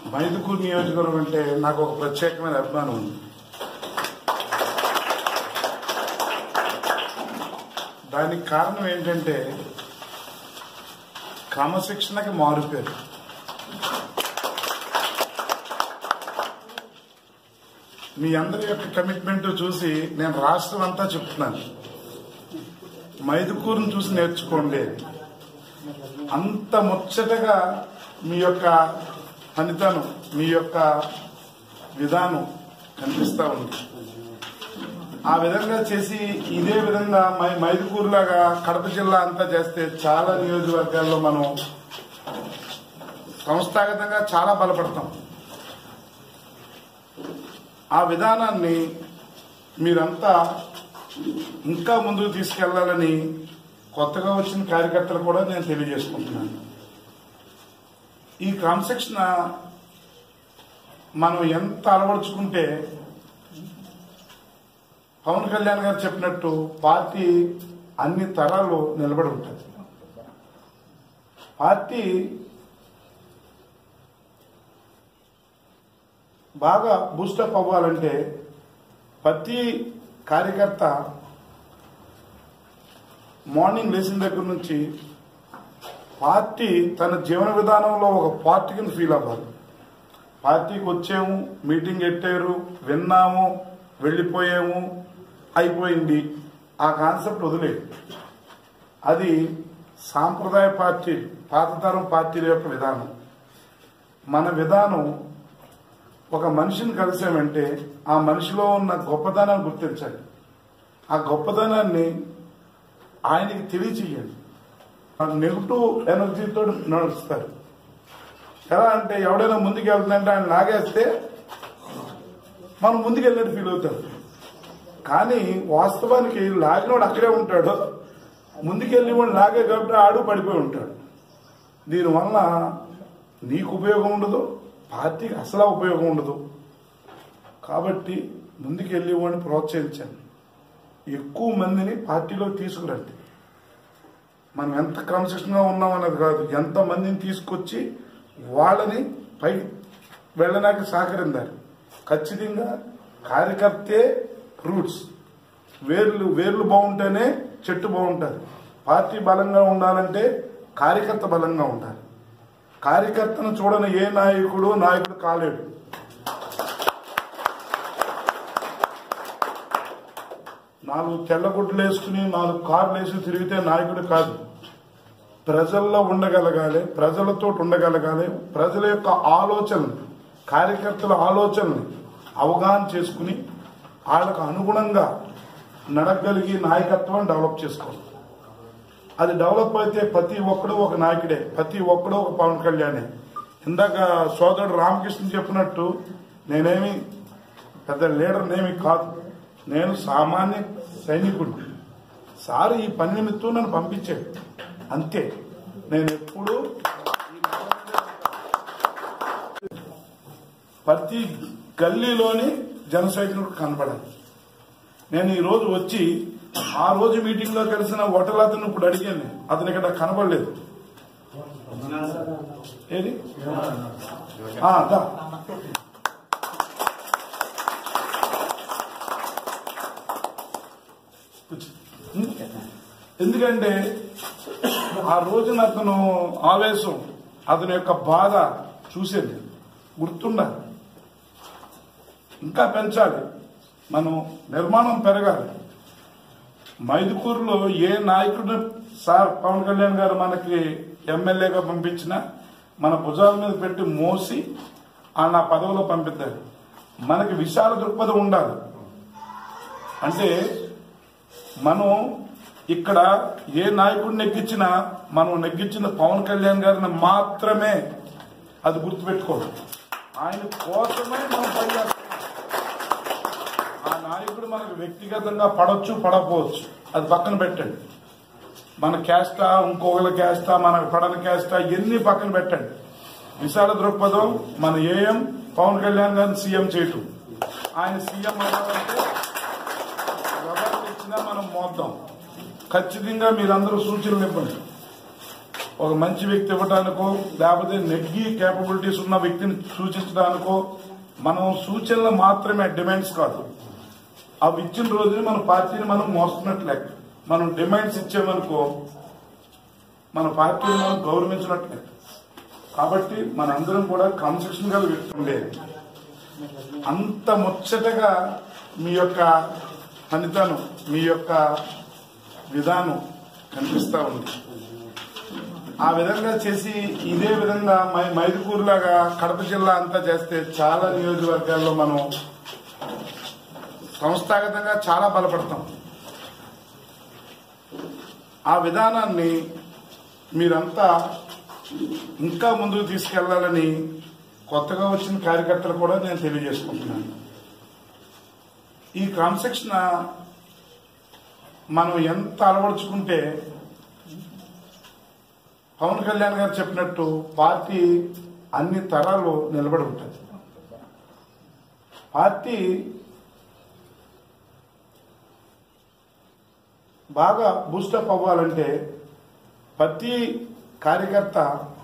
మైదుకూరు నియోజకవర్గం అంటే నాకు ఒక ప్రత్యేకమైన అభిమానం ఉంది దానికి కారణం ఏంటంటే క్రమశిక్షణకి మారుపేరు మీ అందరి యొక్క కమిట్మెంట్ చూసి నేను రాష్ట్రం అంతా చెప్తున్నాను మైదుకూరును చూసి నేర్చుకోండి అంత ముచ్చటగా మీ యొక్క పనితనం మీ యొక్క విధానం కనిపిస్తా ఉంది ఆ విధంగా చేసి ఇదే విధంగా మై మైదుకూరు లాగా కడప జిల్లా అంతా చేస్తే చాలా నియోజకవర్గాల్లో మనం సంస్థాగతంగా చాలా బలపడతాం ఆ విధానాన్ని మీరంతా ఇంకా ముందుకు తీసుకెళ్లాలని కొత్తగా వచ్చిన కార్యకర్తలు కూడా నేను తెలియజేసుకుంటున్నాను ఈ క్రమశిక్షణ మనం ఎంత అలవరుచుకుంటే పవన్ కళ్యాణ్ గారు చెప్పినట్టు పార్టీ అన్ని తరాలు నిలబడి ఉంటుంది పార్టీ బాగా బూస్టప్ అవ్వాలంటే ప్రతి కార్యకర్త మార్నింగ్ లేచిన దగ్గర నుంచి పార్టీ తన జీవన విధానంలో ఒక పార్టీ కింద ఫీల్ అవ్వాలి పార్టీకి వచ్చాము మీటింగ్ పెట్టారు విన్నాము వెళ్ళిపోయాము అయిపోయింది ఆ కాన్సెప్ట్ వదిలేదు అది సాంప్రదాయ పార్టీ పాతతరం పార్టీల యొక్క విధానం మన విధానం ఒక మనిషిని కలిసామంటే ఆ మనిషిలో ఉన్న గొప్పదనాన్ని గుర్తించాలి ఆ గొప్పదనాన్ని ఆయనకి తెలియచేయండి నెగిటివ్ ఎనర్జీతో నడుస్తారు ఎలా అంటే ఎవడైనా ముందుకు వెళ్తుందంటే ఆయన లాగేస్తే మనం ముందుకు వెళ్ళినట్టు ఫీల్ అవుతారు కానీ వాస్తవానికి లాగినోడు అక్కడే ఉంటాడు ముందుకెళ్ళి వాడు లాగే కాబట్టి ఆడు పడిపోయి ఉంటాడు దీనివల్ల నీకు ఉపయోగం ఉండదు పార్టీకి అసలు ఉపయోగం ఉండదు కాబట్టి ముందుకెళ్ళి వాడిని ప్రోత్సహించండి ఎక్కువ మందిని పార్టీలో తీసుకురండి మనం ఎంత క్రమశిక్షణగా ఉన్నాం అన్నది కాదు ఎంత మందిని తీసుకొచ్చి వాళ్ళని పై వెళ్ళడానికి సహకరిందారు ఖచ్చితంగా కార్యకర్తే రూట్స్ వేర్లు వేర్లు బాగుంటేనే చెట్టు బాగుంటుంది పార్టీ బలంగా ఉండాలంటే కార్యకర్త బలంగా ఉండాలి కార్యకర్తను చూడని ఏ నాయకుడు నాయకుడు కాలేడు నాలుగు తెల్లగుడ్లు వేసుకుని నాలుగు కార్లు వేసి తిరిగితే నాయకుడు కాదు ప్రజల్లో ఉండగలగాలి ప్రజలతో ఉండగలగాలి ప్రజల యొక్క ఆలోచనలు కార్యకర్తల ఆలోచనలు అవగాహన చేసుకుని వాళ్ళకు అనుగుణంగా నడగలిగి నాయకత్వం డెవలప్ చేసుకోవాలి అది డెవలప్ అయితే ప్రతి ఒక్కడు ఒక నాయకుడే ప్రతి ఒక్కడు ఒక పవన్ కళ్యాణే ఇందాక సోదరుడు రామకృష్ణ చెప్పినట్టు నేనేమి పెద్ద లీడర్నేమి కాదు నేను సామాన్య సైనికుడు సార్ ఈ పని నిమిత్తం నన్ను పంపించాడు అంతే నేను ఎప్పుడు ప్రతి గల్లీలోని జన సైనికుడు కనపడాలి నేను ఈ రోజు వచ్చి ఆ రోజు మీటింగ్ లో కలిసిన హోటల్ అతను ఇప్పుడు అడిగాను అతను ఇక్కడ కనబడలేదు ఏది ఆ, దా. కూర్చో. ఎందుకంటే ఆ రోజున అతను ఆవేశం అతని యొక్క బాధ చూసేది గుర్తుండాలి ఇంకా పెంచాలి మనం నిర్మాణం పెరగాలి మైదుకూరులో ఏ నాయకుడు సార్ పవన్ కళ్యాణ్ గారు మనకి ఎమ్మెల్యేగా పంపించినా మన భుజాల మీద పెట్టి మోసి ఆ నా పదవిలో పంపిద్దారు మనకి విశాల దృక్పథం ఉండాలి అంటే మనం ఇక్కడ ఏ నాయకుడిని నెగ్గించినా మనం నెగ్గించిన పవన్ కళ్యాణ్ గారిని మాత్రమే అది గుర్తుపెట్టుకోవాలి ఆయన కోసమే మనం పనిచేస్తున్నాం ఆ నాయకుడు మనకు వ్యక్తిగతంగా పడవచ్చు పడకపోవచ్చు అది పక్కన పెట్టండి మన క్యాస్టా ఇంకొకరి క్యాస్టా మనకు పడని క్యాస్టా ఎన్ని పక్కన పెట్టండి విశాల దృక్పథం మన ఏఎం పవన్ కళ్యాణ్ గారిని సీఎం చేయటం ఆయన సీఎం అవ్వాలంటే ఎవరికి ఇచ్చినా మనం మోద్దాం ఖచ్చితంగా మీరందరూ సూచనలు ఇవ్వండి ఒక మంచి వ్యక్తి ఇవ్వడానికో లేకపోతే నెగ్గి కేపబిలిటీస్ ఉన్న వ్యక్తిని సూచించడానికో మనం సూచనలు మాత్రమే డిమాండ్స్ కాదు అవి ఇచ్చిన రోజున మన పార్టీని మనం మోస్తున్నట్లు లెక్క మనం డిమాండ్స్ ఇచ్చామనుకో మన పార్టీని మనం గౌరవించినట్లు లెక్క కాబట్టి మనందరం కూడా క్రమశిక్షణ గల వ్యక్తి ఉండేది అంత ముచ్చటగా మీ యొక్క పనితనం మీ యొక్క విధానం కనిపిస్తా ఉంది ఆ విధంగా చేసి ఇదే విధంగా మై- మైదుకూరు లాగా కడప జిల్లా అంతా చేస్తే చాలా నియోజకవర్గాల్లో మనం సంస్థాగతంగా చాలా బలపడతాం ఆ విధానాన్ని మీరంతా ఇంకా ముందుకు తీసుకెళ్లాలని కొత్తగా వచ్చిన కార్యకర్తలు కూడా నేను తెలియజేసుకుంటున్నాను ఈ క్రమశిక్షణ మనం ఎంత అలవరుచుకుంటే పవన్ కళ్యాణ్ గారు చెప్పినట్టు పార్టీ అన్ని తరాలు నిలబడి ఉంటుంది పార్టీ బాగా బూస్టప్ అవ్వాలంటే ప్రతి కార్యకర్త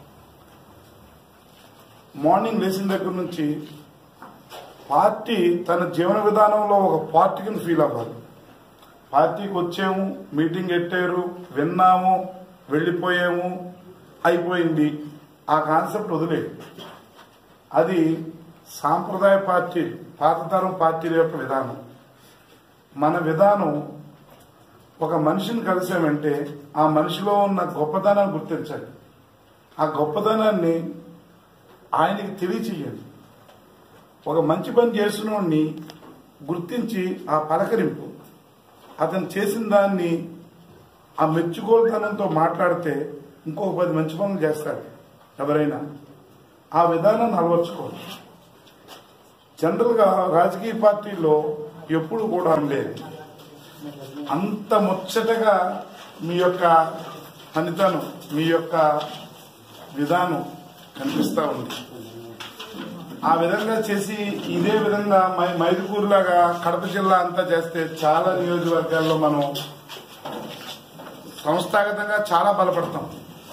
మార్నింగ్ లేచిన దగ్గర నుంచి పార్టీ తన జీవన విధానంలో ఒక పార్టీ కింద ఫీల్ అవ్వాలి పార్టీకి వచ్చాము మీటింగ్ పెట్టారు విన్నాము వెళ్ళిపోయాము అయిపోయింది ఆ కాన్సెప్ట్ వదిలే అది సాంప్రదాయ పార్టీ పాతతరం పార్టీల యొక్క విధానం మన విధానం ఒక మనిషిని కలిసామంటే ఆ మనిషిలో ఉన్న గొప్పతనాన్ని గుర్తించాలి ఆ గొప్పతనాన్ని ఆయనకి తెలియచేయాలి ఒక మంచి పని చేసినోడిని గుర్తించి ఆ పలకరింపు అతను చేసిన దాన్ని ఆ మెచ్చుకోలుతనంతో మాట్లాడితే ఇంకో పది మంచి పనులు చేస్తారు ఎవరైనా ఆ విధానాన్ని అలవర్చుకోవాలి జనరల్ గా రాజకీయ పార్టీలో ఎప్పుడు కూడా ఉండేది అంత ముచ్చటగా మీ యొక్క పనితనం మీ యొక్క విధానం కనిపిస్తా ఉంది ఆ విధంగా చేసి ఇదే విధంగా మై- మైదుకూరు లాగా కడప జిల్లా అంతా చేస్తే చాలా నియోజకవర్గాల్లో మనం సంస్థాగతంగా చాలా బలపడతాం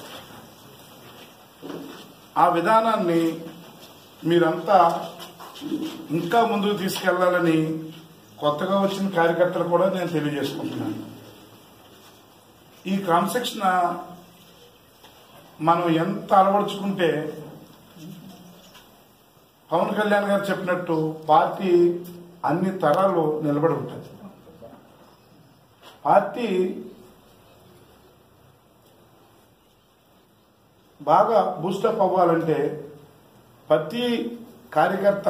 ఆ విధానాన్ని మీరంతా ఇంకా ముందుకు తీసుకెళ్లాలని కొత్తగా వచ్చిన కార్యకర్తలు కూడా నేను తెలియజేసుకుంటున్నాను ఈ క్రమశిక్షణ మనం ఎంత అలవరుచుకుంటే పవన్ కళ్యాణ్ గారు చెప్పినట్టు పార్టీ అన్ని తరాలు నిలబడి ఉంటుంది పార్టీ బాగా బూస్టప్ అవ్వాలంటే ప్రతి కార్యకర్త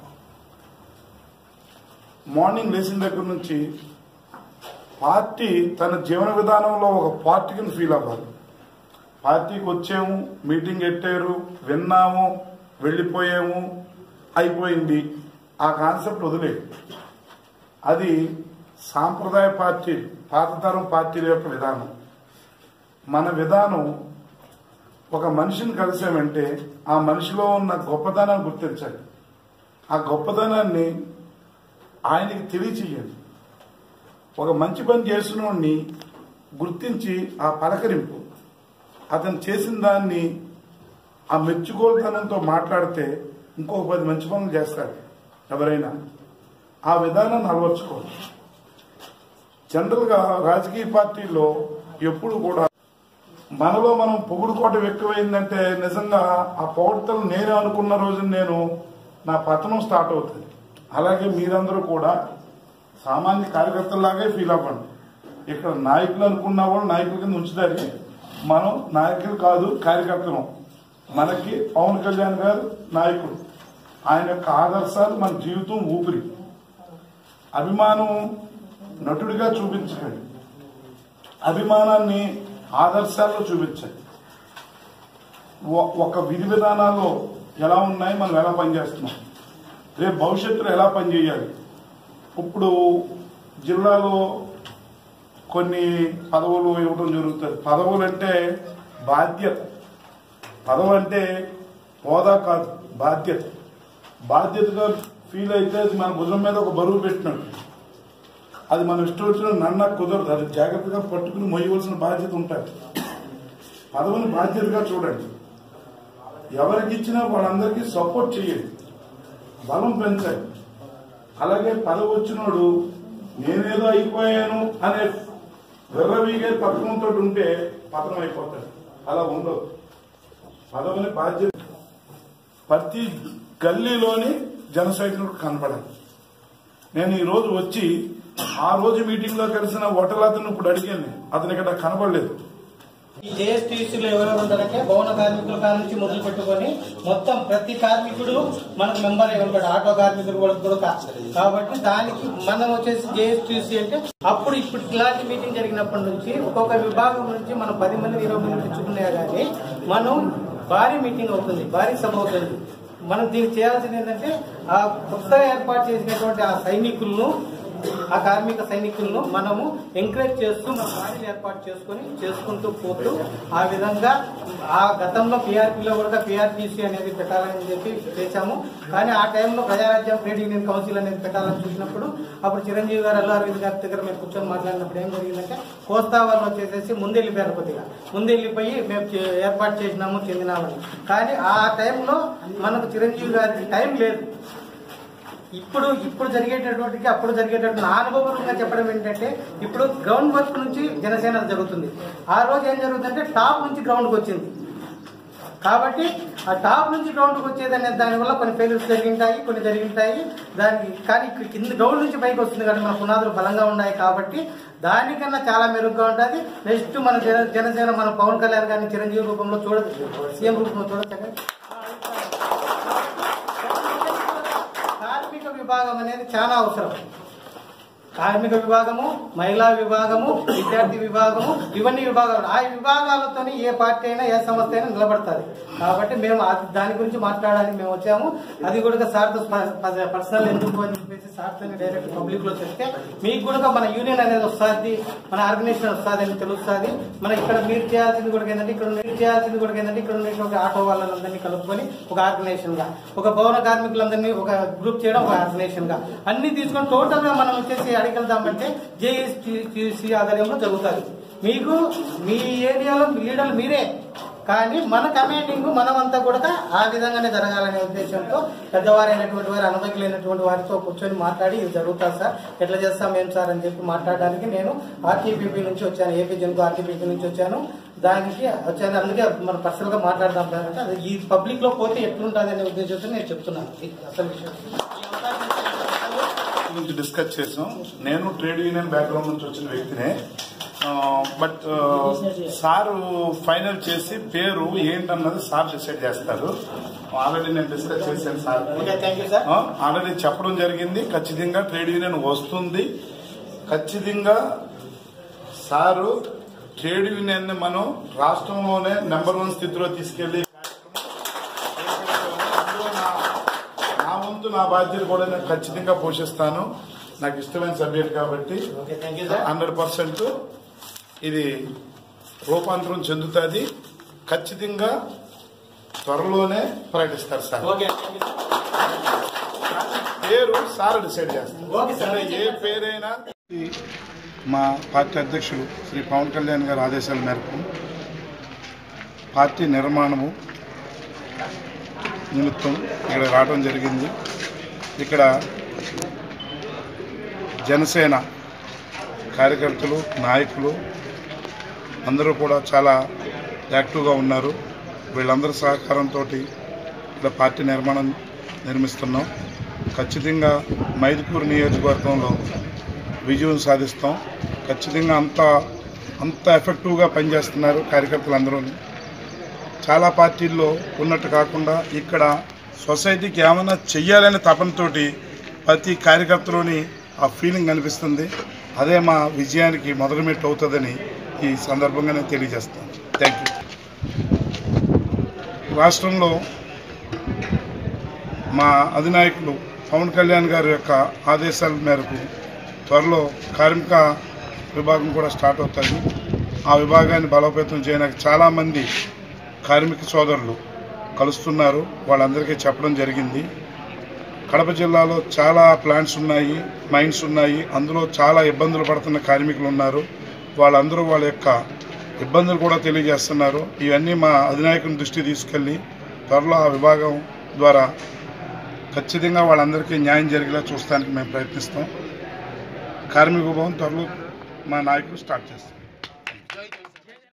మార్నింగ్ లేచిన దగ్గర నుంచి పార్టీ తన జీవన విధానంలో ఒక పార్టీ కింద ఫీల్ అవ్వాలి పార్టీకి వచ్చాము మీటింగ్ పెట్టారు విన్నాము వెళ్ళిపోయాము అయిపోయింది ఆ కాన్సెప్ట్ వదిలే అది సాంప్రదాయ పార్టీ పాతతరం పార్టీల యొక్క విధానం మన విధానం ఒక మనిషిని కలిసామంటే ఆ మనిషిలో ఉన్న గొప్పతనాన్ని గుర్తించాలి ఆ గొప్పతనాన్ని ఆయనకి తెలియచేయాలి ఒక మంచి పని చేసినోడిని గుర్తించి ఆ పలకరింపు అతను చేసిన దాన్ని ఆ మెచ్చుకోలుతనంతో మాట్లాడితే ఇంకో పది మంచి పనులు చేస్తారు ఎవరైనా ఆ విధానాన్ని అలవర్చుకోవాలి జనరల్ గా రాజకీయ పార్టీలో ఎప్పుడు కూడా మనలో మనం పొగుడుకోవటం ఎక్కువైందంటే నిజంగా ఆ పొగడతలు నేనే అనుకున్న రోజు నేను నా పతనం స్టార్ట్ అవుతుంది అలాగే మీరందరూ కూడా సామాన్య కార్యకర్తల్లాగే ఫీల్ అవ్వండి ఇక్కడ నాయకులు అనుకున్న వాళ్ళు నాయకుల కింద ఉంచుతారు మనం నాయకులు కాదు కార్యకర్తలు మనకి పవన్ కళ్యాణ్ గారు నాయకుడు ఆయన యొక్క ఆదర్శాలు మన జీవితం ఊపిరి అభిమానం నటుడిగా చూపించకండి అభిమానాన్ని ఆదర్శాల్లో చూపించండి ఒ- ఒక విధి విధానాల్లో ఎలా ఉన్నాయి మనం ఎలా పనిచేస్తున్నాం రేపు భవిష్యత్తులో ఎలా పనిచేయాలి ఇప్పుడు జిల్లాలో కొన్ని పదవులు ఇవ్వడం జరుగుతుంది పదవులు అంటే బాధ్యత పదవి అంటే హోదా కాదు బాధ్యత బాధ్యతగా ఫీల్ అయితే అది మన భుజం మీద ఒక బరువు పెట్టినట్టు అది మనం ఇష్టం వచ్చిన నన్న కుదరదు అది జాగ్రత్తగా పట్టుకుని మొయ్యవలసిన బాధ్యత ఉంటుంది పదవిని బాధ్యతగా చూడండి ఎవరికి ఇచ్చినా వాళ్ళందరికీ సపోర్ట్ చేయండి బలం పెంచండి అలాగే పదవి వచ్చినోడు నేనేదో అయిపోయాను అనే విర్రవీగే తత్వంతో ఉంటే పతనం అయిపోతాడు అలా ఉండదు పదవిని బాధ్యత ప్రతి గల్లీలోని జన సైనికుడు కనపడాలి నేను ఈ రోజు వచ్చి ఆ రోజు మీటింగ్ లో కలిసిన ఓటర్లు అతను ఇప్పుడు అడిగాను అతను ఇక్కడ కనపడలేదు ఈ జేఎస్టీసీలో ఎవరెవరు ఉంటారంటే భవన కార్మికుల కాడ నుంచి మొదలు పెట్టుకొని మొత్తం ప్రతి కార్మికుడు మనకు మెంబర్ అయి ఉంటాడు ఆటో కార్మికులు కూడా కూడా కా- కాబట్టి దానికి మనం వచ్చేసి జేఎస్టీసీ అంటే అప్పుడు ఇప్పుడు ఇలాంటి మీటింగ్ జరిగినప్పటి నుంచి ఒక్కొక్క విభాగం నుంచి మనం పది మంది ఇరవై మంది తెచ్చుకున్నా కానీ మనం భారీ మీటింగ్ అవుతుంది భారీ సభ అవుతుంది మనం దీనికి చేయాల్సింది ఏంటంటే ఆ కొత్తగా ఏర్పాటు చేసినటువంటి ఆ సైనికులను ఆ కార్మిక సైనికులను మనము ఎంకరేజ్ చేస్తూ మన పార్టీలు ఏర్పాటు చేసుకొని చేసుకుంటూ పోతూ ఆ విధంగా ఆ గతంలో పీఆర్పీలో కూడా పీఆర్టీసీ అనేది పెట్టాలని చెప్పి చేశాము కానీ ఆ టైంలో ప్రజారాజ్యం ట్రేడ్ యూనియన్ కౌన్సిల్ అనేది పెట్టాలని చూసినప్పుడు అప్పుడు చిరంజీవి గారు అల్లు అరవింద్ గారి దగ్గర మేము కూర్చొని మాట్లాడినప్పుడు ఏం జరిగిందంటే కోస్తా వాళ్ళు వచ్చేసేసి ముందు వెళ్ళిపోయారు కొద్దిగా ముందు వెళ్ళిపోయి మేము చే- ఏర్పాటు చేసినాము చెందినామని కానీ ఆ టైంలో మనకు చిరంజీవి గారికి టైం లేదు ఇప్పుడు ఇప్పుడు జరిగేటటువంటికి అప్పుడు జరిగేటటువంటి నా అనుభవంగా చెప్పడం ఏంటంటే ఇప్పుడు గ్రౌండ్ వర్క్ నుంచి జనసేన జరుగుతుంది ఆ రోజు ఏం జరుగుతుందంటే టాప్ నుంచి గ్రౌండ్కి వచ్చింది కాబట్టి ఆ టాప్ నుంచి గ్రౌండ్కి వచ్చేది అనే దానివల్ల కొన్ని ఫెయిల్యూర్స్ జరిగింటాయి కొన్ని జరిగింటాయి దానికి కానీ ఇక్కడ కింద గ్రౌండ్ నుంచి పైకి వస్తుంది కాబట్టి మన పునాదులు బలంగా ఉన్నాయి కాబట్టి దానికన్నా చాలా మెరుగ్గా ఉంటుంది నెక్స్ట్ మన జన జనసేన మన పవన్ కళ్యాణ్ గారిని చిరంజీవి రూపంలో చూడదు సీఎం రూపంలో చూడొచ్చు కార్మిక విభాగం అనేది చాలా అవసరం కార్మిక విభాగము మహిళా విభాగము విద్యార్థి విభాగము ఇవన్నీ విభాగాలు ఆ విభాగాలతోని ఏ పార్టీ అయినా ఏ సంస్థ అయినా నిలబడుతుంది కాబట్టి మేము అది- దాని గురించి మాట్లాడడానికి మేము వచ్చాము అది కూడా సార్తో పర్సనల్ ఎందుకు అని చెప్పేసి సార్తో డైరెక్ట్ పబ్లిక్ లో చెప్తే మీకు కూడా మన యూనియన్ అనేది వస్తుంది మన ఆర్గనైజేషన్ వస్తుంది అని తెలుస్తుంది మన ఇక్కడ మీరు చేయాల్సింది కూడా ఏంటంటే ఇక్కడ మీరు చేయాల్సింది కూడా ఏంటంటే ఇక్కడ ఉన్న ఒక ఆటో వాళ్ళందరినీ కలుపుకొని ఒక ఆర్గనైజేషన్ గా ఒక భవన కార్మికులందరినీ ఒక గ్రూప్ చేయడం ఒక ఆర్గనైజేషన్ గా అన్ని తీసుకొని టోటల్ గా మనం వచ్చేసి అడిగెళ్దామంటే జేఎస్టీసీ ఆధ్వర్యంలో జరుగుతుంది మీకు మీ ఏరియాలో లీడర్లు మీరే కానీ మన కమాండింగ్ మనమంతా కూడా ఆ విధంగానే జరగాలనే ఉద్దేశంతో పెద్దవారైనటువంటి వారు అనుభవలేనటువంటి వారితో కూర్చొని మాట్లాడి ఇది జరుగుతుంది సార్ ఎట్లా చేస్తాం ఏం సార్ అని చెప్పి మాట్లాడడానికి నేను ఆర్టీపీపీ నుంచి వచ్చాను ఏపీ జన్కు ఆర్టీపీపీ నుంచి వచ్చాను దానికి వచ్చాను అందుకే మనం పర్సనల్ గా మాట్లాడదాం సార్ అంటే అది ఈ పబ్లిక్ లో పోతే ఎట్లుంటుంది అనే ఉద్దేశంతో నేను చెప్తున్నాను ఇది అసలు విషయం గురించి డిస్కస్ చేసాం నేను ట్రేడ్ యూనియన్ బ్యాక్గ్రౌండ్ నుంచి వచ్చిన వ్యక్తినే ఆ, బట్ ఆ, సారు ఫైనల్ చేసి పేరు ఏంటన్నది సార్ డిసైడ్ చేస్తారు ఆల్రెడీ నేను డిస్కస్ చేశాను sir okay thank you sir already చెప్పడం జరిగింది ఖచ్చితంగా ట్రేడ్ యూనియన్ వస్తుంది ఖచ్చితంగా సారు ట్రేడ్ యూనియన్ ని మనం రాష్ట్రంలోనే నెంబర్ వన్ స్థితిలో తీసుకెళ్లి అందులో నా- నా వంతు నా బాధ్యత కూడా నేను ఖచ్చితంగా పోషిస్తాను నాకు ఇష్టమైన సబ్జెక్ట్ కాబట్టి okay thank you sir hundred percent ఇది రూపాంతరం చెందుతుంది ఖచ్చితంగా త్వరలోనే ప్రకటిస్తారు సార్ ఓకే థ్యాంక్ యూ పేరు సార్ డిసైడ్ చేస్తారు ఓకే సార్ అంటే ఏ పేరైనా మా పార్టీ అధ్యక్షులు శ్రీ పవన్ కళ్యాణ్ గారి ఆదేశాల మేరకు పార్టీ నిర్మాణము నిమిత్తం ఇక్కడ రావడం జరిగింది ఇక్కడ జనసేన కార్యకర్తలు నాయకులు అందరూ కూడా చాలా యాక్టివ్గా ఉన్నారు వీళ్ళందరి సహకారంతో ఇక్కడ పార్టీ నిర్మాణం నిర్మిస్తున్నాం ఖచ్చితంగా మైదుకూరు నియోజకవర్గంలో విజయం సాధిస్తాం ఖచ్చితంగా అంత అంత ఎఫెక్టివ్గా పనిచేస్తున్నారు కార్యకర్తలు అందరూ చాలా పార్టీల్లో ఉన్నట్టు కాకుండా ఇక్కడ సొసైటీకి ఏమైనా చెయ్యాలనే తపనతోటి ప్రతి కార్యకర్తలోని ఆ ఫీలింగ్ కనిపిస్తుంది అదే మా విజయానికి మొదటి మెట్టు అవుతుందని ఈ సందర్భంగా నేను తెలియజేస్తాను థ్యాంక్ యూ రాష్ట్రంలో మా అధినాయకులు పవన్ కళ్యాణ్ గారి యొక్క ఆదేశాల మేరకు త్వరలో కార్మిక విభాగం కూడా స్టార్ట్ అవుతుంది ఆ విభాగాన్ని బలోపేతం చేయడానికి చాలామంది కార్మిక సోదరులు కలుస్తున్నారు వాళ్ళందరికీ చెప్పడం జరిగింది కడప జిల్లాలో చాలా ప్లాంట్స్ ఉన్నాయి మైన్స్ ఉన్నాయి అందులో చాలా ఇబ్బందులు పడుతున్న కార్మికులు ఉన్నారు వాళ్ళందరూ వాళ్ళ యొక్క ఇబ్బందులు కూడా తెలియజేస్తున్నారు ఇవన్నీ మా అధినాయకుని దృష్టి తీసుకెళ్ళి త్వరలో ఆ విభాగం ద్వారా ఖచ్చితంగా వాళ్ళందరికీ న్యాయం జరిగేలా చూస్తానికి మేము ప్రయత్నిస్తాం కార్మిక భవన్ త్వరలో మా నాయకులు స్టార్ట్ చేస్తాం